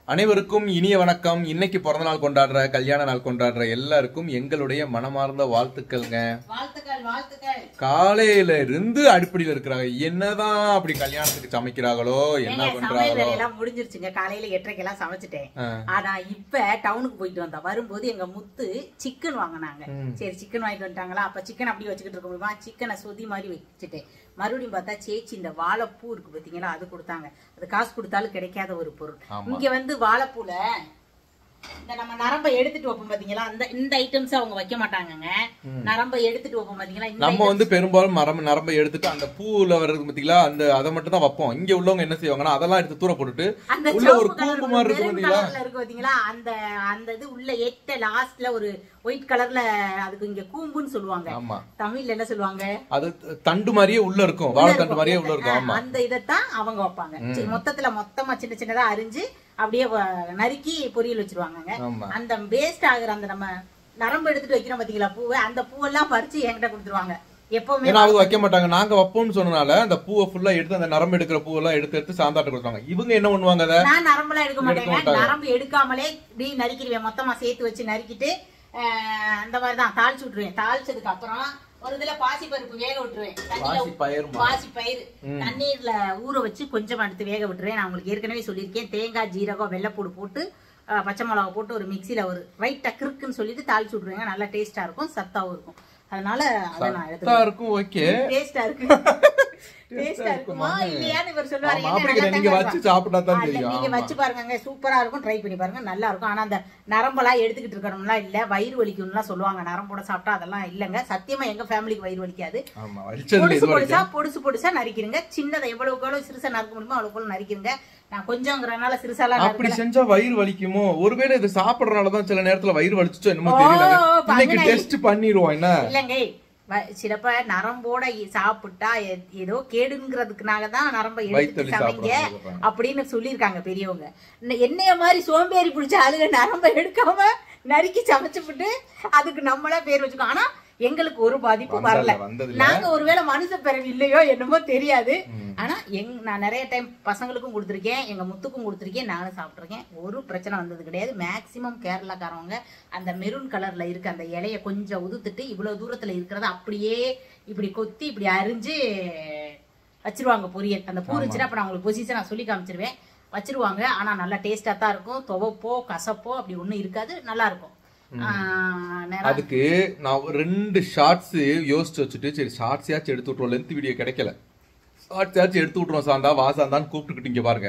அனைவருக்கும் இனிய வணக்கம் இன்னைக்கு பிறந்த நாள் கொண்டாடுற கல்யாண நாள் கொண்டாடுற எல்லாருக்கும் எங்களுடைய மனமார்ந்த வாழ்த்துக்கள்ங்க வாழ்த்துக்கள் வாழ்த்துக்கள் காலையில இருந்து அடுப்படியில இருக்கிறாங்க என்னதான் அப்படி கல்யாணத்துக்கு சமைக்கிறாங்களோ என்ன ஏங்க, சமையல் பண்றாங்களோ வேலையெல்லாம் முடிஞ்சிருச்சுங்க காலையில எட்டரைக்கு எல்லாம் சமைச்சிட்டேன் ஆ. ஆனா இப்ப டவுனுக்கு போயிட்டு வந்தோம் வரும்போது எங்க முத்து சிக்கன் வாங்கினாங்க சரி சிக்கன் வாங்கிட்டு வந்துட்டாங்களா அப்ப சிக்கன் அப்படியே வச்சுக்கிட்டு இருக்க முடியுமா சிக்கனை சொதி மாதிரி வச்சுட்டேன் மறுபடியும் பார்த்தா சேச்சி இந்த வாழைப்பூ இருக்கு பாத்தீங்களா அது கொடுத்தாங்க அது காசு கொடுத்தாலும் கிடைக்காத ஒரு பொருள் ஆமா. இங்க வந்து வாழைப்பூல இந்த நம்ம நரம்ப எடுத்துட்டு வைப்போம் பாத்தீங்களா அந்த இந்த ஐட்டம்ஸ் அவங்க வைக்க மாட்டாங்கங்க நரம்ப எடுத்துட்டு வைப்போம் பாத்தீங்களா இந்த நம்ம வந்து பெரும்பாலும் மரம் நரம்பை எடுத்துட்டு அந்த பூல வர்றது பாத்தீங்களா அந்த அதை மட்டும் தான் வைப்போம் இங்க உள்ளவங்க என்ன செய்வாங்கன்னா அதெல்லாம் எடுத்து தூர போட்டுட்டு அந்த உள்ள ஒரு சிவப்பு கூம்பு கலர் மாதிரி இருக்கு மெரூன் பாத்தீங்களா கலர்ல இருக்கு பாத்தீங்களா அந்த அந்த இது உள்ள எட்ட லாஸ்ட்ல ஒரு ஒயிட் கலர்ல அதுக்கு இங்க கூம்புன்னு சொல்லுவாங்க ஆமா தமிழ்ல என்ன சொல்லுவாங்க அது தண்டு மாதிரியே உள்ள இருக்கும் வாழைத்தண்டு மாதிரியே உள்ள இருக்கும் ஆமா அந்த இதத்தான் அவங்க வைப்பாங்க சரி, மொத்தத்துல மொத்தமா சின்ன சின்னதா அரிஞ்சு அப்படியே வ- நறுக்கி பொரியல் வச்சிருவாங்கங்க ஆமா அந்த வேஸ்ட் ஆகுற அந்த நம்ம நரம்பு எடுத்துட்டு வைக்கிறோம் பாத்தீங்களா பூவை அந்த பூவெல்லாம் பறிச்சு என்கிட்ட கொடுத்துருவாங்க எப்பவுமே ஏன்னா அவங்க வைக்க மாட்டாங்க நாங்க வைப்போம்னு சொன்னனால அந்த பூவை ஃபுல்லா எடுத்து அந்த நரம்பு எடுக்கிற பூவெல்லாம் எடுத்து எடுத்து சாந்தாட்ட கொடுத்தாங்க இவங்க என்ன பண்ணுவாங்க அதை நான் நரம்பெல்லாம் எடுக்க எடுக்க மாட்டேங்க மாட்டாங்க. நரம்பு எடுக்காமலே இப்படி நறுக்கிடுவேன் மொத்தமா சேர்த்து வச்சு நறுக்கிட்டு ஆஹ், அந்த மாதிரி தான் தாளிச்சு விட்டுருவேன் தாளிச்சதுக்கு அப்புறம் ஒரு இதுல பாசி பருப்பு வேக விட்டுருவேன் தண்ணியில பாசி பயிர்மா. பாசி பயிர் தண்ணீர்ல ஊற வச்சு கொஞ்சமா எடுத்து வேக விட்டுருவேன் நான் உங்களுக்கு ஏற்கனவே சொல்லியிருக்கேன் தேங்காய் ஜீரகம் வெள்ளைப்பூடு போட்டு ஆஹ், பச்சை மிளகா போட்டு ஒரு மிக்சியில ஒரு ரைட்டா கிறுக்குன்னு சொல்லிட்டு தாளிச்சு விட்டுருவேங்க நல்லா டேஸ்டா இருக்கும் சத்தாவும் இருக்கும் அதனால அதை நான் எடுத்து சத்தா இருக்கும் ஓகே டேஸ்டா இருக்கு டேஸ்டா இருக்குமா இல்லையான்னு இவர் சொல்லுவாரு ஆமா, என்ன அப்படி நல்லா நீங்க தாங்க வச்சு இருக்கும். சாப்பிட்டா தான் இல்ல, தெரியும் நீங்க ஆமா. வச்சு பாருங்க சூப்பரா இருக்கும் ட்ரை பண்ணி பாருங்க நல்லா இருக்கும் ஆனா அந்த நரம்பெல்லாம் எடுத்துக்கிட்டு இருக்கணும்லாம் இல்ல வயிறு வலிக்கும்லாம் சொல்லுவாங்க நரம்போட சாப்பிட்டா அதெல்லாம் இல்லங்க சத்தியமா எங்க ஃபேமிலிக்கு வயிறு வலிக்காது ஆமா வலிச்சதுல பொடுசு இது பொடுசா வரைக்கும் பொடுசு பொடுசா நறுக்கிருங்க சின்னதை எவ்வளவுக்கு எவ்வளவு சிறுசா நறுக்க முடியுமோ அவ்வளவுக்கு நறுக்கிருங்க நான் கொஞ்சங்கிறனால சிறுசாலாம் அப்படி நறுக்கல செஞ்சா வயிறு வலிக்குமோ ஒருவேளை இது சாப்பிடறனாலதான் சில நேரத்துல வயிறு வலிச்சுச்சோ என்னமோ ஓ, தெரியல இன்னைக்கு பங்கனாயி. டெஸ்ட் பண்ணிடுவோம் என்ன இல்லங்க வ- சிலப்ப நரம்போட இ- சாப்பிட்டா எ- ஏதோ கேடுங்கிறதுக்குனால தான் நரம்பை வயித்து எடுத்து வலி சமைங்க சாப்பிடுறாங்க சொல்றாங்க. அப்படின்னு சொல்லியிருக்காங்க பெரியவங்க இன்ன- என்னைய மாதிரி சோம்பேறி பிடிச்ச ஆளுங்க நரம்பை எடுக்காம நறுக்கி சமைச்சுப்புட்டு அதுக்கு நம்மளா பேர் வச்சுக்கோ ஆனா எங்களுக்கு ஒரு பாதிப்பு வந்ததில்ல, வரல வந்ததில்ல. நாங்க ஒருவேளை மனுஷ பிறவி இல்லையோ என்னமோ தெரியாது ஆனா எங் நான் நிறைய டைம் பசங்களுக்கும் கொடுத்துருக்கேன் எங்க முத்துக்கும் கொடுத்துருக்கேன் நானும் சாப்பிட்டுருக்கேன் ஒரு பிரச்சனை வந்தது கிடையாது மேக்சிமம் கேரளாக்காரவங்க அந்த மெரூன் கலர்ல இருக்க அந்த இலைய கொஞ்சம் உதுத்துட்டு இவ்வளவு தூரத்துல இருக்கிறத அப்படியே இப்படி கொத்தி இப்படி அரிஞ்சு வச்சிருவாங்க பொரியல் அந்த பூ இருந்துச்சுன்னா அப்ப நான் உங்களுக்கு பொசிஷன் நான் சொல்லி காமிச்சிருவேன் வச்சிருவாங்க ஆனா நல்லா டேஸ்டா தான் இருக்கும் துவப்போ கசப்போ அப்படி ஒண்ணும் இருக்காது நல்லா இருக்கும் ஆஹ் நேரா- அதுக்கு நான் ஒரு ரெண்டு ஷார்ட்ஸ் யோசிச்சு வச்சுட்டு சரி ஷார்ட்ஸாச்சும் எடுத்து விட்டுருவோம் லென்த் வீடியோ கிடைக்கல ஷார்ட்ஸாச்சும் எடுத்து விட்டுருவோம் சாந்தா வா சாந்தான்னு கூப்பிட்டுக்கிட்டு இங்க பாருங்க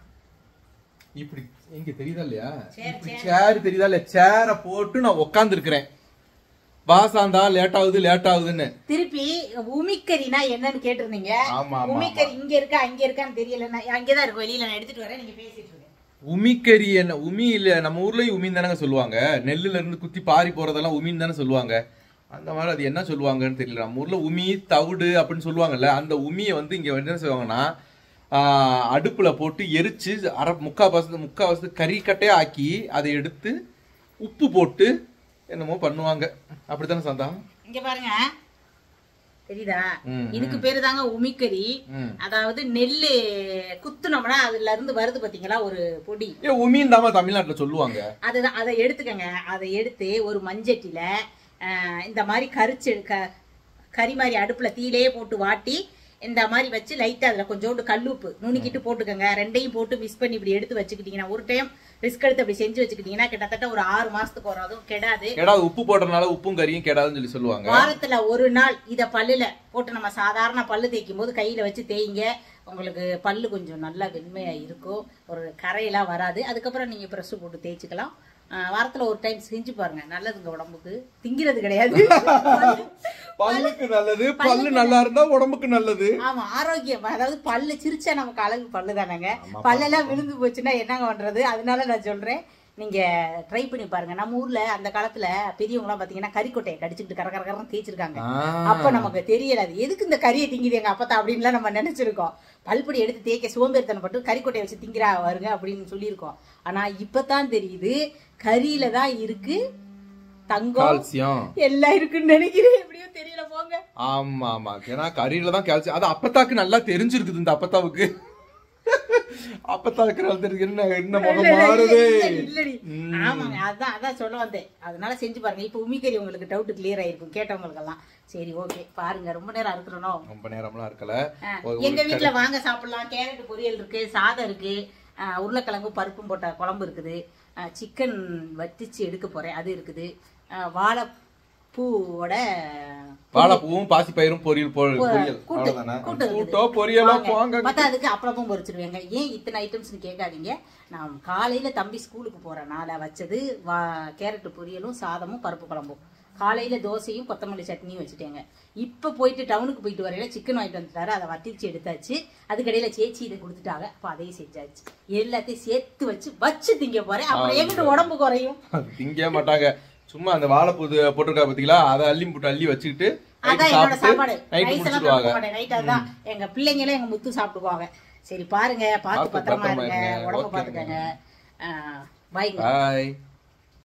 இப்படி எங்க தெரியுதா இல்லையா இப்படி சேர் தெரியுதா இல்லையா சேரை போட்டு நான் உட்கார்ந்து இருக்கிறேன் வா சாந்தா லேட் ஆகுது லேட் ஆகுதுன்னு திருப்பி உமிக்கரினா என்னன்னு கேட்டிருந்தீங்க ஆமா, ஆமா, உமிக்கரி இங்க இருக்கா அங்க இருக்கான்னு தெரியல நான் அங்கதான் இருக்கும் வெளியில நான் எடுத்துட்டு வரேன் நீங்க பேசிட்டு இருக்கேன் உமிக்கறி என்ன உமி இல்ல நம்ம ஊர்லயும் உமின்னு தானங்க சொல்லுவாங்க நெல்லுல இருந்து குத்தி பாரி போறதெல்லாம் உமின்னு தானே சொல்லுவாங்க அந்த மாதிரி அது என்ன சொல்லுவாங்கன்னு தெரியல நம்ம ஊர்ல உமி தவிடு அப்படின்னு சொல்லுவாங்கல்ல அந்த உமியை வந்து இங்க வந்து என்ன செய்வாங்கன்னா ஆஹ், அடுப்புல போட்டு எரிச்சு அரை முக்கா பசத்து முக்கா பசத்து கறி கட்டையா ஆக்கி அதை எடுத்து உப்பு போட்டு என்னமோ பண்ணுவாங்க அப்படித்தானே சந்தா இங்க பாருங்க தெரியுதா ம், இதுக்கு பேரு தாங்க உமிக்கரி ம். அதாவது நெல்லு குத்துனோம்னா அதுல இருந்து வருது பாத்தீங்களா ஒரு பொடி ஏ உமின்னு தாம தமிழ்நாட்டுல சொல்லுவாங்க அதுதான் அதை எடுத்துக்கங்க அதை எடுத்து ஒரு மஞ்சட்டில ஆஹ், இந்த மாதிரி கரிச்சு க கறி மாதிரி அடுப்புல தீயிலே போட்டு வாட்டி இந்த மாதிரி வச்சு லைட்டா அதுல கொஞ்சோண்டு கல்லுப்பு நுணுக்கிட்டு போட்டுக்கோங்க ரெண்டையும் போட்டு மிஸ் பண்ணி இப்படி எடுத்து வச்சுக்கிட்டீங்கன்னா ஒரு டைம் ரிஸ்க் எடுத்து அப்படி செஞ்சு வச்சுக்கிட்டீங்கன்னா கிட்டத்தட்ட ஒரு ஆறு மாசத்துக்கு வரும் அதுவும் கெடாது கெடாது உப்பு போடுறதுனால உப்பும் கறியும் கெடாதுன்னு சொல்லி சொல்லுவாங்க வாரத்துல ஒரு நாள் இத பல்லுல போட்டு நம்ம சாதாரண பல்லு தேய்க்கும் போது கையில வச்சு தேய்ங்க உங்களுக்கு பல்லு கொஞ்சம் நல்லா வெண்மையா இருக்கும் ஒரு கரையெல்லாம் வராது அதுக்கப்புறம் நீங்க பிரஷ் போட்டு தேய்ச்சிக்கலாம் ஆஹ் வாரத்துல ஒரு டைம் செஞ்சு பாருங்க நல்லதுங்க உடம்புக்கு திங்கிறது கிடையாது பல்லுக்கு நல்லது பல்லு நல்லா இருந்தா உடம்புக்கு நல்லது ஆமா ஆரோக்கியம் அதாவது பல்லு சிரிச்சா நமக்கு அழகு பல்லு தானேங்க பல்லெல்லாம் விழுந்து போச்சுன்னா என்னங்க பண்றது அதனால நான் சொல்றேன் நீங்க ட்ரை பண்ணி பாருங்க நம்ம ஊர்ல அந்த காலத்துல பெரியவங்க எல்லாம் பாத்தீங்கன்னா கறிக்கொட்டையை கடிச்சுக்கிட்டு கர கர கரன்னு தேய்ச்சிருக்காங்க அப்ப நமக்கு தெரியல அது எதுக்கு இந்த கறியை திங்குது எங்க அப்பத்தா அப்படின்லாம் நம்ம நினைச்சிருக்கோம் பல்படி எடுத்து தேய்க்க சோம்பேறித்தனம் பட்டு கறிக்கொட்டையை வச்சு திங்கிறா வருங்க அப்படின்னு சொல்லியிருக்கோம் ஆனா இப்பதான் தெரியுது கறியில தான் இருக்கு தங்கம் கால்சியம் எல்லாம் இருக்குன்னு நினைக்கிறேன் எப்படியோ தெரியல போங்க ஆமா ஆமா ஏன்னா கறியில தான் கால்சியம் அது அப்பத்தாக்கு நல்லா தெரிஞ்சிருக்குது இந்த அப்பத்தாவுக்கு அப்பதான் இருக்கிற தெரியுது என்ன என்ன முகம் மாறுதே இல்லடி ஆமாங்க அதான் அதான் சொல்ல வந்தேன் அதனால செஞ்சு பாருங்க இப்போ உமிக்கறி உங்களுக்கு டவுட் கிளியர் ஆயிருக்கும் கேட்டவங்களுக்கெல்லாம் சரி ஓகே பாருங்க ரொம்ப நேரம் இருக்கிறனோ ரொம்ப நேரம்லாம் இருக்கல ஆ, எங்க வீட்ல வாங்க சாப்பிடலாம் கேரட் பொரியல் இருக்கு சாதம் இருக்கு ஆ, உருளைக்கிழங்கு பருப்பும் போட்ட குழம்பு இருக்குது சிக்கன் வத்திச்சு எடுக்க போறேன் அது இருக்குது ஆ, வாழைப்பூவோட வாழைப்பூவும் பாசி பயிரும் பொரியல் பொ- பொரியல் கூட்டு அவ்வளவுதானே கூட்டு இருக்குது. கூட்டோ பொரியலோ வாங்க. போங்க பார்த்தா அதுக்கு அப்பளமும் பொரிச்சிருவேங்க ஏன் இத்தனை ஐட்டம்ஸ்னு கேட்காதீங்க நான் காலையில தம்பி ஸ்கூலுக்கு போறனால வச்சது வா கேரட் பொரியலும் சாதமும் பருப்பு குழம்பும் காலையில தோசையும் கொத்தமல்லி சட்னியும் வச்சுட்டேங்க இப்ப போயிட்டு டவுனுக்கு போயிட்டு வரையில சிக்கன் வாங்கிட்டு வந்துட்டாரு அதை வட்டிச்சு எடுத்தாச்சு அதுக்கடையில சேச்சி இதை கொடுத்துட்டாங்க அப்ப அதையும் செஞ்சாச்சு எல்லாத்தையும் சேர்த்து வச்சு வச்சு திங்க போறேன் அப்புறம் எங்கிட்ட உடம்பு குறையும் அது திங்கவே மாட்டாங்க சும்மா அந்த வாழைப்பூ இது போட்டிருக்கா பாத்தீங்களா அதை அள்ளி போட்டு அள்ளி வச்சுக்கிட்டு அதான் என்னோட சாப்பாடு நைட்டு ரைஸ் எல்லாம் முடிச்சிடுவாங்க சாப்பிட மாட்டேன் நைட் அதான் எங்க பிள்ளைங்களே எங்க முத்து சாப்பிடுவாங்க சரி பாருங்க பார்த்து பார்த்து பத்திரமா பத்திரமா இருங்க இருங்க. உடம்ப ஓகேங்க. பாத்துக்கங்க பாய்ங்க பாய்